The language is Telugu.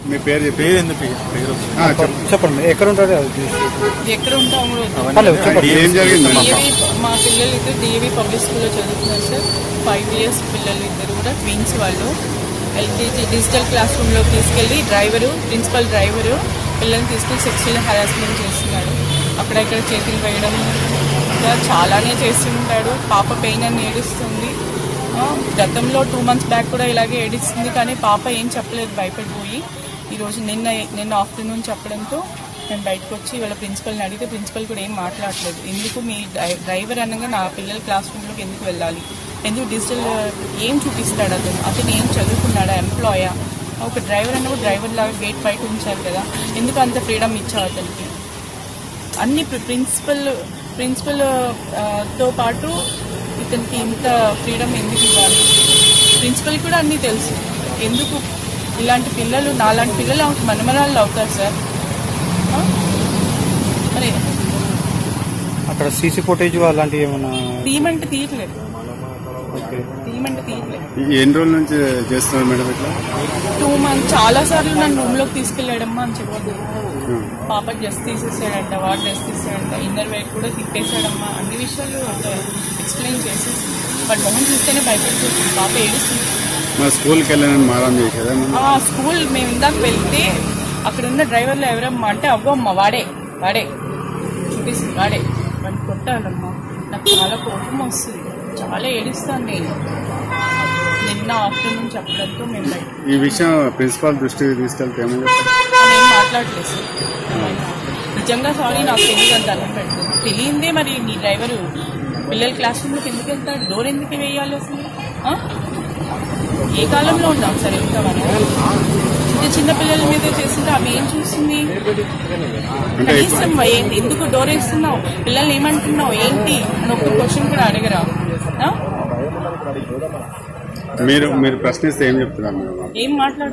మీ పేరు చెప్పి పేరు ఎందుకు పేరు ఆ, చెప్పు. చెప్పండి ఎక్కడ ఉంటారు అది ఎక్కడ ఉంటాము పర్లేదు చెప్పండి ఏం జరిగింది డిఏవి మా పిల్లలు ఇద్దరు డిఏవి పబ్లిక్ స్కూల్లో చదువుతున్నారు సార్ ఫైవ్ ఇయర్స్ పిల్లలు ఇద్దరు కూడా ట్విన్స్ వాళ్ళు ఎల్కేజీ డిజిటల్ క్లాస్ రూమ్లో తీసుకెళ్ళి డ్రైవరు ప్రిన్సిపల్ డ్రైవరు పిల్లల్ని తీసుకెళ్ళి సెక్షువల్ హరాస్మెంట్ చేస్తున్నారు అక్కడ ఇక్కడ చేతులు వేయడం ఇంకా చాలానే చేస్తుంటాడు పాప పెయిన్ అని ఏడుస్తుంది ఆ, గతంలో టూ మంత్స్ బ్యాక్ కూడా ఇలాగే ఏడుస్తుంది కానీ పాప ఏం చెప్పలేదు భయపడిపోయి ఈరోజు నిన్న నిన్న ఆఫ్టర్నూన్ చెప్పడంతో మేము బయటకు వచ్చి వాళ్ళ ప్రిన్సిపల్ని అడిగితే ప్రిన్సిపల్ కూడా ఏం మాట్లాడలేదు ఎందుకు మీ డ్రై- డ్రైవర్ అనగా నా పిల్లల క్లాస్ రూమ్లోకి ఎందుకు వెళ్ళాలి ఎందుకు డిజిటల్ ఏం చూపిస్తాడు అతను అతను ఏం చదువుకున్నాడా ఎంప్లాయా ఒక డ్రైవర్ అన్నప్పుడు డ్రైవర్ లాగా గేట్ బయట ఉంచారు కదా ఎందుకు అంత ఫ్రీడమ్ ఇచ్చావు అతనికి అన్ని ప్రి- ప్రిన్సిపల్ ప్రిన్సిపల్ ఆ, తో పాటు ఇతనికి ఇంత ఫ్రీడమ్ ఎందుకు ఇవ్వాలి ప్రిన్సిపల్ కూడా అన్నీ తెలుసు ఎందుకు ఇలాంటి పిల్లలు నాలాంటి పిల్లలు అవుట్ మనమరాళ్ళు అవుతారు సార్ ఆ? మరి అక్కడ సీసీ ఫుటేజ్ అలాంటివి ఏమన్నా తీయమంటే తీయట్లేదు ఓకే తీయమంటే తీయట్లేదు ఎన్ని రోజుల నుంచి చేస్తున్నారు మేడం ఇట్లా టూ మంత్స్ చాలా సార్లు నన్ను రూమ్ లోకి తీసుకెళ్ళాడమ్మా అని చెప్పదు పాప డ్రెస్ తీసేసాడంట వాడు డ్రెస్ తీసాడంట ఇన్నర్ వేర్ కూడా తిప్పేశాడమ్మా అన్ని విషయాలు ఎక్స్ప్లెయిన్ చేసేసి బట్ మొహం చూస్తేనే భయపడిపోతుంది పాప ఏడుస్తుంది మా స్కూల్కి వెళ్ళాలని మారం చేసేదా మనం ఆ స్కూల్ మేము ఇందాక వెళ్తే అక్కడ ఉన్న డ్రైవర్లు ఎవరమ్మా అంటే అవ్వ అమ్మ వాడే వాడే చూపిస్తుంది వాడే వాడిని కొట్టాలమ్మా నాకు చాలా కోపం వస్తుంది చాలా ఏడుస్తాను నేను నిన్న ఆఫ్టర్నూన్ చెప్పడంతో మేము బయట ఈ విషయం ప్రిన్సిపాల్ దృష్టికి తీసుకెళ్తే ఏమని చెప్తారు? నేను మాట్లాడలేదు సార్. నిజంగా సారీ నాకు తెలియదు అంత అన్నం పెట్టలేదు తెలియందే మరి నీ డ్రైవరు పిల్లల క్లాస్ రూమ్లోకి ఎందుకు వెళ్తాడు డోర్ ఎందుకు వేయాలి అసలు ఆ? ఏ కాలంలో ఉన్నాం సార్ ఎంత మనం ఇంత చిన్న పిల్లల మీద చేస్తుంటే అవి ఏం చూస్తుంది అంటే కనీసం ఏంటి ఎందుకు డోర్ వేస్తున్నావు పిల్లల్ని ఏమంటున్నావు ఏంటి అని ఒక్క క్వశ్చన్ కూడా అడగరా ఆ? మీరు మీరు ప్రశ్నిస్తే ఏం చెప్తున్నారు మేడం ఏం మాట్లాడు